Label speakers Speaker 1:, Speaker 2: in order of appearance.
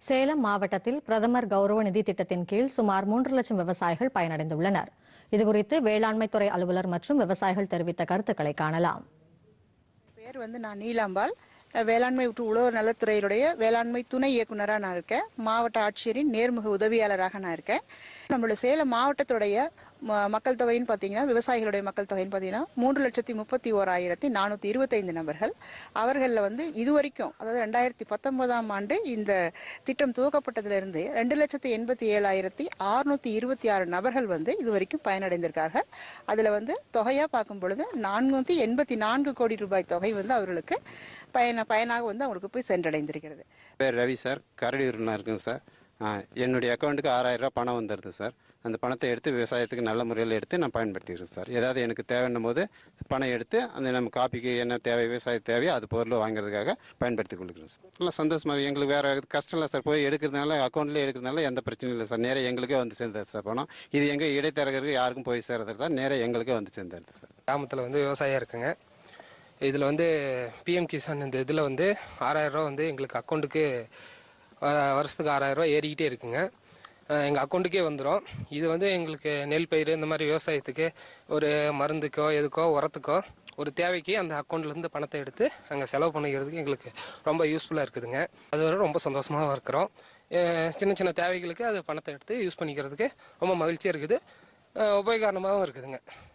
Speaker 1: சேலம் மாவட்டத்தில் பிரதமர் கௌரவ நிதி திட்டத்தின் கீழ் சுமார் மூன்று லட்சம் விவசாயிகள் பயனடைந்துள்ளனர் இதுகுறித்து வேளாண்மைத்துறை அலுவலர் மற்றும் விவசாயிகள் தெரிவித்த கருத்துக்களை காணலாம்
Speaker 2: பேர் வந்து நான் நீலாம்பாள் அஹ் வேளாண்மை மற்றும் உழவர் நலத்துறையினுடைய வேளாண்மை துணை இயக்குனராக நான் இருக்கேன் மாவட்ட ஆட்சியரின் நேர்முக உதவியாளராக நான் இருக்கேன் நம்மளோட சேலம் மாவட்டத்துடைய ம- மக்கள் தொகைன்னு பார்த்தீங்கன்னா விவசாயிகளுடைய மக்கள் தொகைன்னு பார்த்தீங்கன்னா மூன்று லட்சத்தி முப்பத்தி ஓராயிரத்தி நானூற்றி இருபத்தைந்து நபர்கள் அவர்களில் வந்து இதுவரைக்கும் அதாவது ரெண்டாயிரத்தி பத்தொன்பதாம் ஆண்டு இந்த திட்டம் துவக்கப்பட்டதிலிருந்து ரெண்டு லட்சத்தி எண்பத்தி ஏழாயிரத்தி அறுநூத்தி இருபத்தி ஆறு நபர்கள் வந்து இதுவரைக்கும் பயனடைந்திருக்கார்கள் அதில் வந்து தொகையாக பார்க்கும் பொழுது நானூற்றி எண்பத்தி நான்கு கோடி ரூபாய் தொகை வந்து அவர்களுக்கு பயன பயனாக வந்து அவங்களுக்கு போய் சென்றடைந்திருக்கிறது
Speaker 3: பேர் ரவி சார் கரடியூர்னா இருக்குங்க சார் ஆ, என்னுடைய அக்கௌண்ட்டுக்கு ஆறாயிரம் ரூபாய் பணம் வந்துடுது சார் அந்த பணத்தை எடுத்து விவசாயத்துக்கு நல்ல முறையில் எடுத்து நான் பயன்படுத்திக்கிறேன் சார் ஏதாவது எனக்கு தேவைன்னும் போது பணம் எடுத்து அந்த நம்ம காப்பிக்கு என்ன தேவை விவசாய தேவையோ அது பொருள் வாங்குறதுக்காக பயன்படுத்தி கொள்கிறோம் சார் நல்லா சந்தோஷமா இருக்கு. எங்களுக்கு வேற கஷ்டம் இல்லை சார் போய் எடுக்கிறதுனால அக்கௌண்ட்லேயே எடுக்கிறதுனால எந்த பிரச்சனையும் இல்லை சார் நேராக எங்களுக்கே வந்து சேர்ந்தது சார் பணம் இது எங்கே இடைத்தரகருக்கு யாருக்கும் போய் சேர்றது தான் நேராக எங்களுக்கே வந்து சேர்ந்தது சார்
Speaker 4: கிராமத்தில் வந்து விவசாயம் இருக்குங்க இதில் வந்து பிஎம் கிசான் இந்த இதில் வந்து ஆறாயிரம் ரூபா வந்து எங்களுக்கு அக்கௌண்ட்டுக்கு வ- வருஷத்துக்கு ஆறாயிரம் ரூபா ஏறிக்கிட்டே இருக்குங்க எங்கள் அக்கௌண்ட்டுக்கே வந்துடும் இது வந்து எங்களுக்கு நெல் பயிர் இந்த மாதிரி விவசாயத்துக்கு ஒரு மருந்துக்கோ எதுக்கோ உரத்துக்கோ ஒரு தேவைக்கு அந்த அக்கௌண்ட்லேருந்து பணத்தை எடுத்து அங்கே செலவு பண்ணிக்கிறதுக்கு எங்களுக்கு ரொம்ப யூஸ்ஃபுல்லாக இருக்குதுங்க அது வரை ரொம்ப சந்தோஷமாக இருக்கிறோம் அஹ் சின்ன சின்ன தேவைகளுக்கு அது பணத்தை எடுத்து யூஸ் பண்ணிக்கிறதுக்கு ரொம்ப மகிழ்ச்சியாக இருக்குது அஹ் உபயோகரமாகவும் இருக்குதுங்க